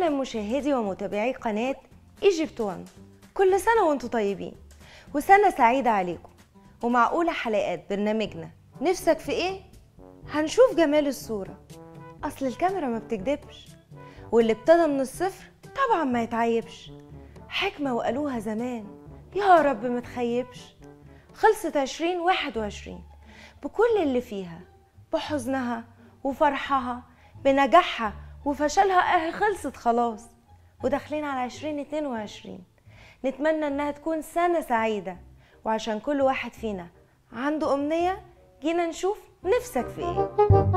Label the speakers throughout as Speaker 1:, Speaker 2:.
Speaker 1: مشاهدي ومتابعي قناة ايجيبت وان كل سنة وانتم طيبين وسنة سعيدة عليكم ومع أولى حلقات برنامجنا نفسك في ايه؟ هنشوف جمال الصورة أصل الكاميرا ما بتكدبش واللي ابتدى من الصفر طبعا ما يتعيبش حكمة وقالوها زمان يا رب ما تخيبش خلصت عشرين واحد وعشرين بكل اللي فيها بحزنها وفرحها بنجاحها وفشلها اهي خلصت خلاص وداخلين على عشرين اتنين وعشرين نتمنى انها تكون سنة سعيدة وعشان كل واحد فينا عنده أمنية جينا نشوف نفسك في ايه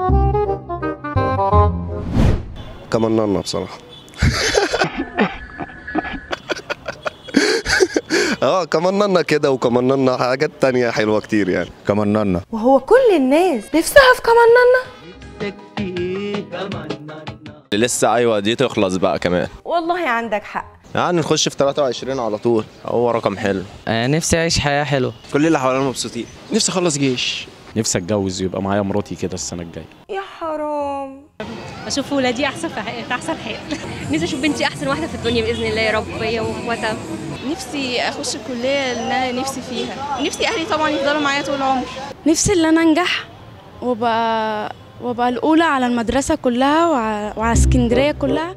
Speaker 2: كمننا بصراحة اه كمننا كده وكمننا حاجات تانية حلوة كتير يعني
Speaker 3: كمننا
Speaker 1: وهو كل الناس نفسها في كماننا
Speaker 4: لسه ايوه دي تخلص بقى كمان
Speaker 1: والله عندك حق
Speaker 4: يعني نخش في 23 على طول هو رقم حلو
Speaker 5: آه، نفسي اعيش حياه حلوه
Speaker 4: كل اللي حوالينا مبسوطين
Speaker 6: نفسي اخلص جيش
Speaker 7: نفسي اتجوز ويبقى معايا مراتي كده السنه الجايه
Speaker 1: يا حرام
Speaker 8: اشوف ولادي احسن في حي- في احسن حال نفسي اشوف بنتي احسن واحده في الدنيا باذن الله يا رب هي واخواتها
Speaker 9: نفسي اخش الكليه اللي انا نفسي فيها نفسي اهلي طبعا يفضلوا معايا طول العمر
Speaker 10: نفسي ان انا انجح وابقى وابقى الاولى على المدرسه كلها وع- وعلى اسكندريه كلها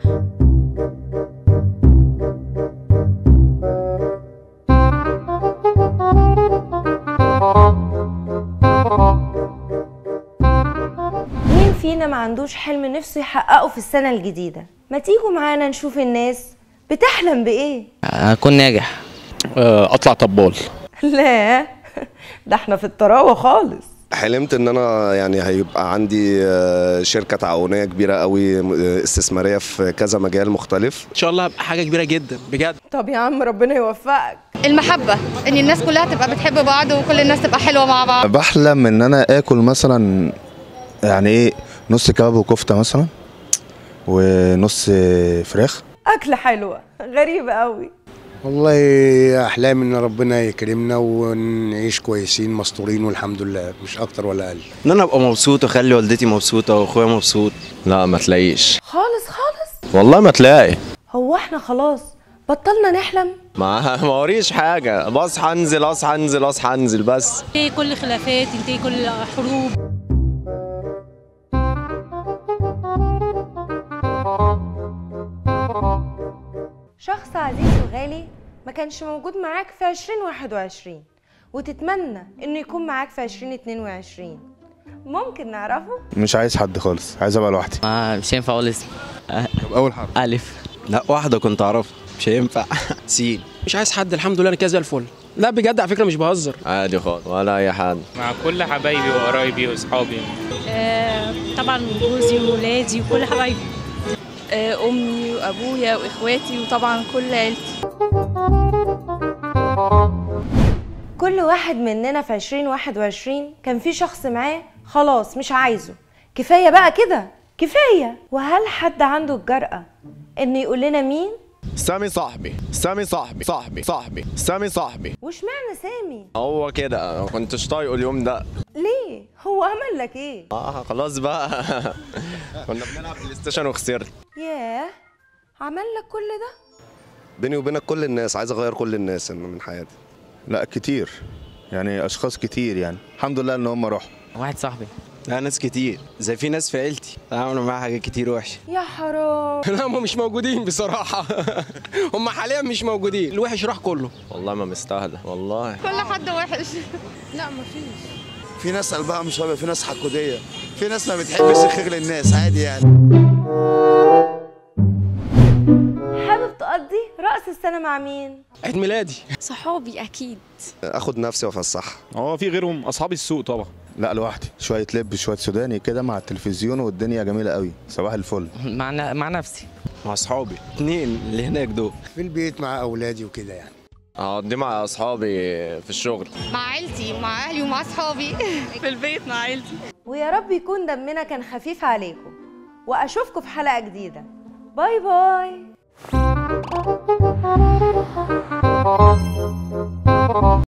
Speaker 1: مين فينا ما عندوش حلم نفسه يحققه في السنة الجديدة ما تيجوا معانا نشوف الناس بتحلم بإيه
Speaker 5: اكون ناجح
Speaker 7: آه، اطلع طبال
Speaker 1: لا ده احنا في الطراوة خالص
Speaker 2: حلمت ان انا يعني هيبقى عندي آه، شركة تعاونية كبيرة قوي آه، استثمارية في كذا مجال مختلف
Speaker 6: ان شاء الله هبقى حاجه كبيره جدا بجد
Speaker 1: طب يا عم ربنا يوفقك
Speaker 9: المحبه ان الناس كلها تبقى بتحب بعض وكل الناس تبقى حلوه مع بعض
Speaker 3: بحلم ان انا اكل مثلا يعني ايه نص كباب وكفته مثلا ونص فراخ
Speaker 1: أكلة حلوة غريبة قوي
Speaker 11: والله احلام ان ربنا يكرمنا ونعيش كويسين مستورين والحمد لله مش اكتر ولا اقل
Speaker 4: ان انا ابقى مبسوط واخلي والدتي مبسوطه واخويا مبسوط لا ما تلاقيش
Speaker 1: خالص خالص
Speaker 4: والله ما تلاقي
Speaker 1: هو احنا خلاص بطلنا نحلم
Speaker 4: ما ما وريش حاجه بصحى انزل اصحى انزل اصحى انزل بس
Speaker 8: تنتهي كل خلافات تنتهي كل حروب
Speaker 1: شخص عزيز وغالي ما كانش موجود معاك في 2021 وتتمنى انه يكون معاك في 2022 ممكن نعرفه
Speaker 3: مش عايز حد خالص عايز ابقى لوحدي
Speaker 5: ما مش هينفع اقول اسم
Speaker 3: طب اول حرف
Speaker 5: الف
Speaker 4: لا واحده كنت اعرفها مش هينفع سين
Speaker 6: مش عايز حد الحمد لله انا كده زي الفل لا بجد على فكره مش بهزر
Speaker 4: عادي خالص ولا اي حد
Speaker 12: مع كل حبايبي وقرايبي واصحابي
Speaker 8: آه طبعا جوزي وولادي وكل حبايبي
Speaker 9: آه، امي وابويا واخواتي وطبعا كل عيلتي
Speaker 1: كل واحد مننا في 2021 كان في شخص معاه خلاص مش عايزه كفايه بقى كده كفايه وهل حد عنده الجرأة انه يقول لنا مين
Speaker 4: سامي صاحبي سامي صاحبي صاحبي صاحبي سامي صاحبي
Speaker 1: واشمعنى سامي
Speaker 4: هو كده ما كنتش طايقه اليوم ده
Speaker 1: ليه هو عمل لك ايه
Speaker 4: اه خلاص بقى كنا بنلعب بلاي ستيشن وخسرت
Speaker 1: ياه عمل لك كل ده
Speaker 2: بيني وبينك كل الناس عايز اغير كل الناس إنه من حياتي
Speaker 3: لا كتير يعني اشخاص كتير يعني الحمد لله ان هم راحوا
Speaker 5: واحد صاحبي
Speaker 4: لا ناس كتير زي في ناس في عيلتي عملوا معايا حاجات كتير وحشه
Speaker 1: يا حرام
Speaker 6: لا هم مش موجودين بصراحه هم حاليا مش موجودين الوحش راح كله
Speaker 4: والله ما مستاهله والله
Speaker 9: كل حد وحش
Speaker 11: في ناس قلبها مش ابيض في ناس حقوديه في ناس ما بتحبش الخير للناس عادي يعني
Speaker 1: حابب تقضي رأس السنة مع مين
Speaker 6: عيد ميلادي
Speaker 10: صحابي اكيد
Speaker 2: اخد نفسي وافسحها
Speaker 7: هو في غيرهم اصحاب السوق طبعا
Speaker 3: لا لوحدي شويه لب شويه سوداني كده مع التلفزيون والدنيا جميله قوي صباح الفل
Speaker 5: مع ن- مع نفسي
Speaker 4: مع اصحابي اتنين اللي هناك دول
Speaker 11: في البيت مع اولادي وكده يعني
Speaker 4: اقضي مع اصحابي في الشغل
Speaker 9: مع عيلتي ومع اهلي ومع اصحابي في البيت مع عيلتي
Speaker 1: ويا رب يكون دمنا كان خفيف عليكم واشوفكم في حلقة جديدة باي باي